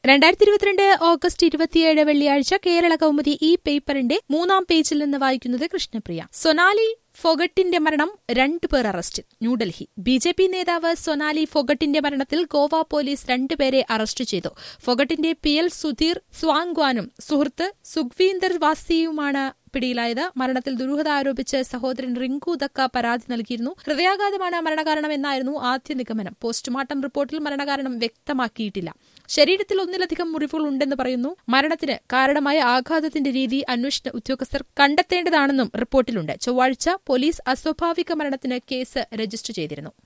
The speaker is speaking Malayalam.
രണ്ടായിരത്തി ഇരുപത്തിരണ്ട് ഓഗസ്റ്റ് ഇരുപത്തിയേഴ് വെള്ളിയാഴ്ച കേരള കൗമുദി ഈ പേപ്പറിന്റെ മൂന്നാം പേജിൽ നിന്ന് വായിക്കുന്നത് കൃഷ്ണപ്രിയ സൊനാലി ഫൊഗട്ടിന്റെ മരണം രണ്ടുപേർ അറസ്റ്റിൽ ന്യൂഡൽഹി ബി ജെ പി നേതാവ് സൊനാലി ഫൊഗട്ടിന്റെ മരണത്തിൽ ഗോവ പോലീസ് രണ്ടുപേരെ അറസ്റ്റ് ചെയ്തു ഫൊഗട്ടിന്റെ പി എൽ സുധീർ സ്വാങ്വാനും സുഹൃത്ത് സുഖ്വീന്ദർ വാസിയുമാണ് പിടിയിലായത് മരണത്തിൽ ദുരൂഹത ആരോപിച്ച് സഹോദരൻ റിങ്കു ദക്ക പരാതി നൽകിയിരുന്നു ഹൃദയാഘാതമാണ് മരണകാരണം എന്നായിരുന്നു ആദ്യ നിഗമനം പോസ്റ്റ്മോർട്ടം റിപ്പോർട്ടിൽ മരണകാരണം വ്യക്തമാക്കിയിട്ടില്ല ശരീരത്തിൽ ഒന്നിലധികം മുറിവുകൾ ഉണ്ടെന്ന് പറയുന്നു മരണത്തിന് കാരണമായ ആഘാതത്തിന്റെ രീതി അന്വേഷണ ഉദ്യോഗസ്ഥർ കണ്ടെത്തേണ്ടതാണെന്നും റിപ്പോർട്ടിലുണ്ട് ചൊവ്വാഴ്ച പോലീസ് അസ്വാഭാവിക മരണത്തിന് കേസ് രജിസ്റ്റർ ചെയ്തിരുന്നു